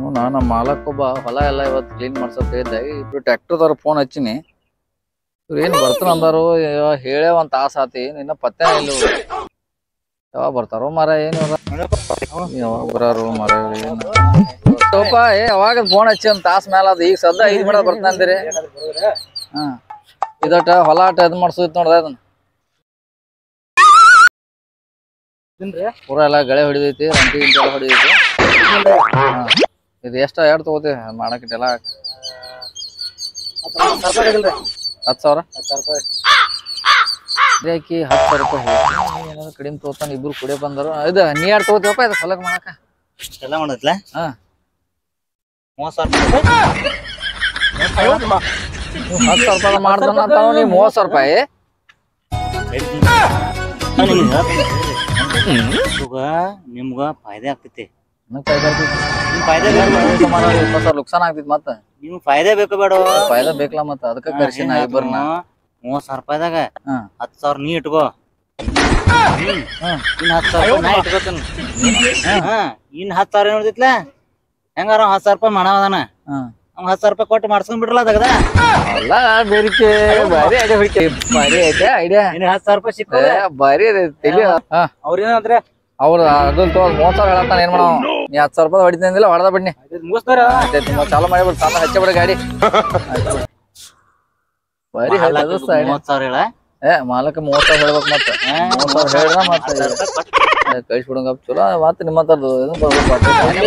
ನಾ ನಮ್ಮ ಮಾಲಕ್ಕೊಬ್ಬ ಹೊಲ ಎಲ್ಲ ಇವತ್ತು ಕ್ಲೀನ್ ಮಾಡ್ಸೋಕ್ ಹೇಳಿದ್ದೆ ಇಬ್ರು ಟ್ರ್ಯಾಕ್ಟರ್ದವ್ರ ಫೋನ್ ಹಚ್ಚಿನಿ ಇವ್ರು ಏನ್ ಬರ್ತಾನ ಅಂದಾರು ಯವ್ವ ಹೇಳೇ ಒಂದ್ ತಾಸ ಆತಿ ನಿನ್ನ ಪತ್ತೆ ಇಲ್ಲ ಇವ್ರು. ಯಾವಾಗ ಬರ್ತಾರೋ ಮರ ಏನ್ ಇವ್ರ ಯಾವಾಗ ಬರಾರು ಮರ ಏನ್ ಸ್ವಲ್ಪ ಏ ಯಾವಾಗ ಫೋನ್ ಹಚ್ಚಿ ಒಂದ್ ತಾಸ್ ಮ್ಯಾಲ ಅದ ಈಗ ಸದ್ದ ಐದ್ ಬಿಡ ಬರ್ತಾನಂದಿರಿ ಹಾ ಇದಟ ಹೊಲ ಆಟ ಇದ್ ಮಾಡ್ಸೋದ್ ನೋಡ್ದ ಅದನ್ನ ಪೂರ ಎಲ್ಲ ಗಳೆ ಹೊಡಿದೈತಿ ರಂಟಿ ಗಿಂಟಿ ಎಲ್ಲ ಹೊಡಿದೈತಿ ಹಾ. ಇದು ಎಷ್ಟ ಎರಡು ತಗೋತಿ ಮಾಡಕ್ಕಿಟ್ಟೆಲ್ಲ ಹತ್ತು ಸಾವಿರ ಯಾಕಿ ಹತ್ತು ಸಾವಿರ ರೂಪಾಯಿ ಹೇಳಿ ಏನಾದ್ರು ಕಡಿಮೆ ತಗೋತಾನ ಇಬ್ರು ಕುಡಿಯ ಬಂದರು ಇದು ನೀ ಎರಡು ತಗೋತೀವಪ್ಪ ಇದು ಹೊಲಕ್ ಮಾಡಕ ಎಲ್ಲ ಮಾಡತ್ಲ ಹಾ ಮೂವತ್ ಸಾವಿರ ರೂಪಾಯಿ ನೀವು ಹತ್ತು ಸಾವಿರ ರೂಪಾಯಿ ಮಾಡ್ತಾನ ಅಂತ ನೀವು ಮೂವತ್ತು ಸಾವಿರ ರೂಪಾಯಿ ಇವಾಗ ನಿಮ್ಗ ಫಾಯ್ದೆ ಆಗ್ತೈತಿ ನನಗ್ ಫಾಯ್ದಾ ಆಗ್ತೈತಿ. ನಿಮ್ ಫಾಯ್ದೆ ಎಲ್ಲ ಬೇಕು ಕೆಲಸ ಮಾಡೋರು ಇಪ್ಪತ್ತು ಸಾವಿರ ಲುಕ್ಸಾನ್ ಆಗ್ತೈತಿ ಮತ್ತ ನಿಮ್ ಫಾಯ್ದೆ ಬೇಕು ಬೇಡ ಫಾಯ್ದಾ ಬೇಕಲ್ಲ ಮತ್ತ ಅದಕ್ಕೆ ಕರ್ಸಿ ನಾ ಇಬ್ಬರನ್ನ ಮೂವತ್ ಸಾವಿರ ರೂಪಾಯಿದಾಗ ಹಾ. ಹತ್ತು ಸಾವಿರ ನೀ ಇಟ್ಕೋ ಹ್ಮ್. ಹ್ಮ್. ಇನ್ ಹತ್ತು ಸಾವಿರ ರೂಪಾಯಿ ನಾ ಇಟ್ಕೋತೀನಿ ಹಾ ಇನ್ ಹತ್ತು ಸಾವಿರ ನೋಡಿದ್ಲ ಹೆಂಗಾರ ಅವ್ನ್ ಹತ್ತು ಸಾವಿರ ರೂಪಾಯಿ ಮಾಡವದಾನ ಹ್ಮ್ ಅವ್ನ್ ಹತ್ತು ಸಾವಿರ ರೂಪಾಯಿ ಕೊಟ್ಟು ಮಾಡ್ಸ್ಕೊಂಡ್ ಬಿಡ್ರಲ್ಲ ತಗದ ಅಲ್ಲ ಬೇರಿಕೆ ಭಾರಿ ಐಡಿಯಾ ಹುಡುಕಿ ಭಾರಿ ಐತೆ ಐಡಿಯಾ ಇನ್ ಹತ್ತು ಸಾವಿರ ರೂಪಾಯಿ ಸಿಕ್ಕ ಭಾರಿ ಇದೆ ತಲಿ ಹಾ ಅವ್ರೇನಂದ್ರೆ ಅವ್ರ ಅದಲ್ ತಗೋ ಮೂವತ್ ಸಾವಿರ ಹೇಳತ್ತಾನ ಏನ್ ಮಾಡೋ ನೀ ಹತ್ತು ಸಾವಿರ ರೂಪಾಯಿ ಹೊಡಿತಂದಿಲ್ಲ ಹೊಡೆದ ಬಿಡ್ನಿ ಮುಗಿಸ್ತಾರ ಆಯ್ತು ತುಂಬ ಚಾಲು ಮಾಡಿಬಿಡು ಸಾಲ ಹಚ್ಚ ಬಿಡ ಗಾಡಿ ಆಯ್ತು ಬಿಡು. ಭಾರಿ ಹೇಳ್ತದ ಸೈಡ್ ಮೂವತ್ ಸಾವಿರ ಹೇಳ ಏ ಮಾಲಕ ಮೂವತ್ ಸಾವಿರ ಹೇಳ್ಬೇಕು ಮತ್ತೆ ಮೂವತ್ ಸಾವಿರ ಹೇಳ್ದ ಮತ್ತೆ ಕಳಿಸ್ಬಿಡಂಗ ಚಲೋ ಮತ್ತೆ ನಿಮ್ಮ ಹತ್ರದ್ದು ಇದನ್ನ ಬರ್ಬೇಕು ಮತ್ತೆ.